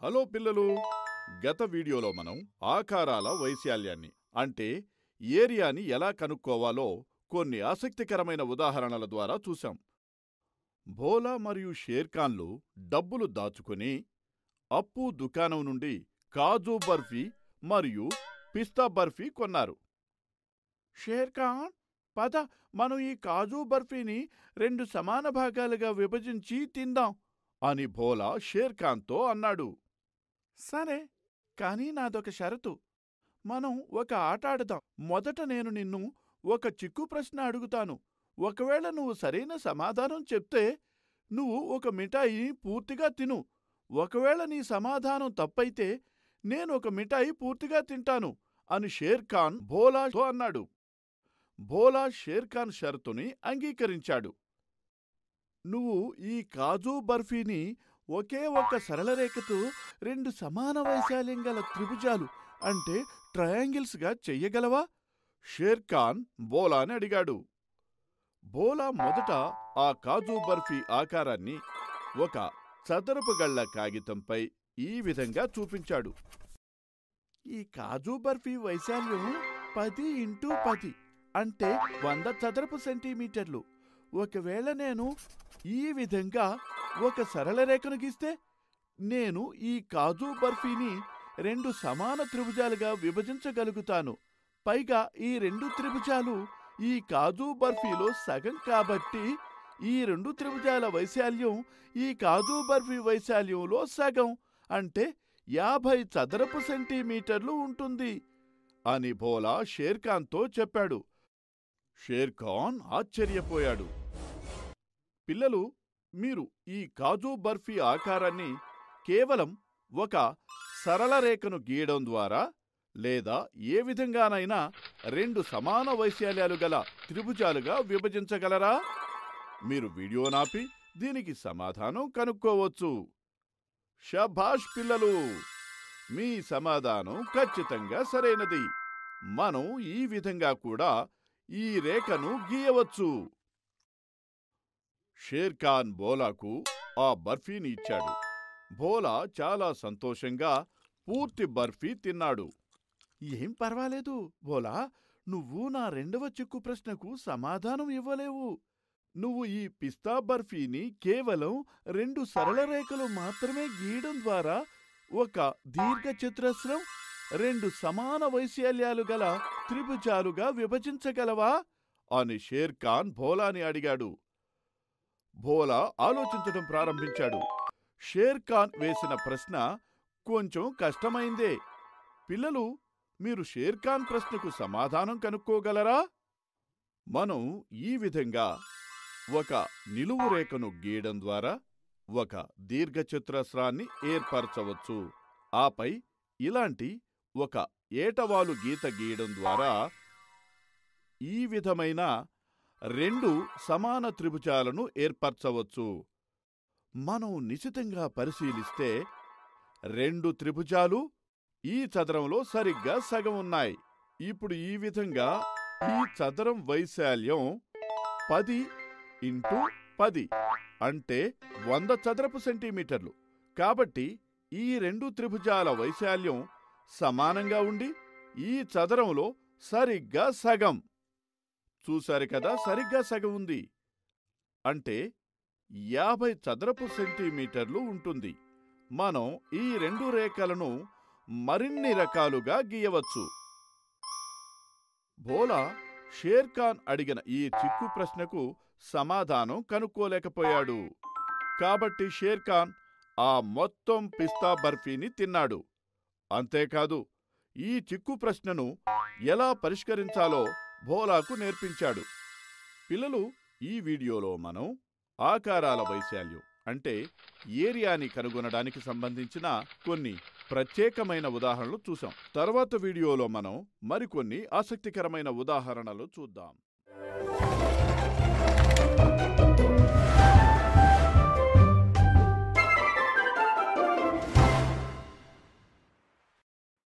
hello పిల్లలు గత వీడియోలో మనం ఆకారాల వైశాల్యాన్ని అంటే ఏరియాని ఎలా కనుక్కోవాలో కొన్ని ఆసక్తికరమైన ఉదాహరణల ద్వారా చూశాం భోలా మరియు షేర్ఖాన్లు డబ్బులు దాచుకుని అప్పు దుకాణం నుండి కాజు బర్ఫీ మరియు పిస్తా బర్ఫీ కొన్నారు షేర్ఖాన్ పద మనం ఈ కాజు బర్ఫీని రెండు సమాన భాగాలుగా విభజించి తిందాం అని భోలా షేర్ఖాన్తో అన్నాడు సరే కానీ నాదొక షరతు మనం ఒక ఆట ఆడదాం మొదట నేను నిన్ను ఒక చిక్కు ప్రశ్న అడుగుతాను ఒకవేళ నువ్వు సరైన సమాధానం చెప్తే నువ్వు ఒక మిఠాయి పూర్తిగా తిను ఒకవేళ నీ సమాధానం తప్పైతే నేను ఒక మిఠాయి పూర్తిగా తింటాను అని షేర్ఖాన్ భోలాతో అన్నాడు భోలా షేర్ఖాన్ షరతుని అంగీకరించాడు నువ్వు ఈ కాజు బర్ఫీని ఒకే ఒక్క సరళ రేఖతో రెండు సమాన వైశాల్యం గల త్రిభుజాలు అంటే ట్రయాంగిల్స్గా చెయ్యగలవా షేర్ఖాన్ బోలాని అడిగాడు బోలా మొదట ఆ కాజు బర్ఫీ ఆకారాన్ని ఒక చదరపు గళ్ళ కాగితంపై ఈ విధంగా చూపించాడు ఈ కాజు బర్ఫీ వైశాల్యం పది ఇంటూ పది అంటే వంద చదరపు సెంటీమీటర్లు ఒకవేళ నేను ఈ విధంగా ఒక సరళ రేఖను గీస్తే నేను ఈ కాజు బర్ఫీని రెండు సమాన త్రిభుజాలుగా విభజించగలుగుతాను పైగా ఈ రెండు త్రిభుజాలు ఈ కాజు బర్ఫీలో సగం కాబట్టి ఈ రెండు త్రిభుజాల వైశాల్యం ఈ కాజు బర్ఫీ వైశాల్యంలో సగం అంటే యాభై చదరపు సెంటీమీటర్లు ఉంటుంది అని భోలా షేర్ఖాన్తో చెప్పాడు షేర్ఖాన్ ఆశ్చర్యపోయాడు పిల్లలు మీరు ఈ కాజు బర్ఫీ ఆకారాన్ని కేవలం ఒక సరళ రేఖను గీయడం ద్వారా లేదా ఏ విధంగానైనా రెండు సమాన వైశాల్యాలు గల త్రిభుజాలుగా విభజించగలరా మీరు వీడియో నాపి దీనికి సమాధానం కనుక్కోవచ్చు షభాష్ పిల్లలు మీ సమాధానం ఖచ్చితంగా సరైనది మనం ఈ విధంగా కూడా ఈ రేఖను గీయవచ్చు షేర్ఖాన్ బోలాకు ఆ బర్ఫీని ఇచ్చాడు బోలా చాలా సంతోషంగా పూర్తి బర్ఫీ తిన్నాడు ఏం పర్వాలేదు బోలా నువ్వు నా రెండవ చిక్కు ప్రశ్నకు సమాధానం ఇవ్వలేవు నువ్వు ఈ పిస్తా బర్ఫీని కేవలం రెండు సరళ రేఖలు మాత్రమే గీయడం ద్వారా ఒక దీర్ఘచతురస్రం రెండు సమాన వైశాల్యాలు గల త్రిభుజాలుగా విభజించగలవా అని షేర్ఖాన్ భోలాని అడిగాడు భోలా ఆలోచించడం ప్రారంభించాడు షేర్ఖాన్ వేసిన ప్రశ్న కొంచెం కష్టమైందే పిల్లలు మీరు షేర్ఖాన్ ప్రశ్నకు సమాధానం కనుక్కోగలరా మనం ఈ విధంగా ఒక నిలువు రేఖను గీయడం ద్వారా ఒక దీర్ఘచతురస్రాన్ని ఏర్పరచవచ్చు ఆపై ఇలాంటి ఒక ఏటవాలు గీత గీయడం ద్వారా ఈ విధమైన రెండు సమాన త్రిభుజాలను ఏర్పరచవచ్చు మనం నిశితంగా పరిశీలిస్తే రెండు త్రిభుజాలు ఈ చదరంలో సరిగ్గా సగం ఉన్నాయి ఇప్పుడు ఈ విధంగా ఈ చదరం వైశాల్యం పది ఇంటూ పది అంటే వంద చదరపు సెంటీమీటర్లు కాబట్టి ఈ రెండు త్రిభుజాల వైశాల్యం సమానంగా ఉండి ఈ చదరంలో సరిగ్గా సగం చూశారు కదా సరిగ్గా సగం ఉంది అంటే యాభై చదరపు సెంటీమీటర్లు ఉంటుంది మనం ఈ రెండు రేఖలను మరిన్ని రకాలుగా గీయవచ్చు భోలా షేర్ఖాన్ అడిగిన ఈ చిక్కు ప్రశ్నకు సమాధానం కనుక్కోలేకపోయాడు కాబట్టి షేర్ఖాన్ ఆ మొత్తం పిస్తా బర్ఫీని తిన్నాడు అంతేకాదు ఈ చిక్కు ప్రశ్నను ఎలా పరిష్కరించాలో భోలాకు నేర్పించాడు పిల్లలు ఈ వీడియోలో మనం ఆకారాల వైశాల్యం అంటే ఏరియాని కనుగొనడానికి సంబంధించిన కొన్ని ప్రత్యేకమైన ఉదాహరణలు చూసాం తర్వాత వీడియోలో మనం మరికొన్ని ఆసక్తికరమైన ఉదాహరణలు చూద్దాం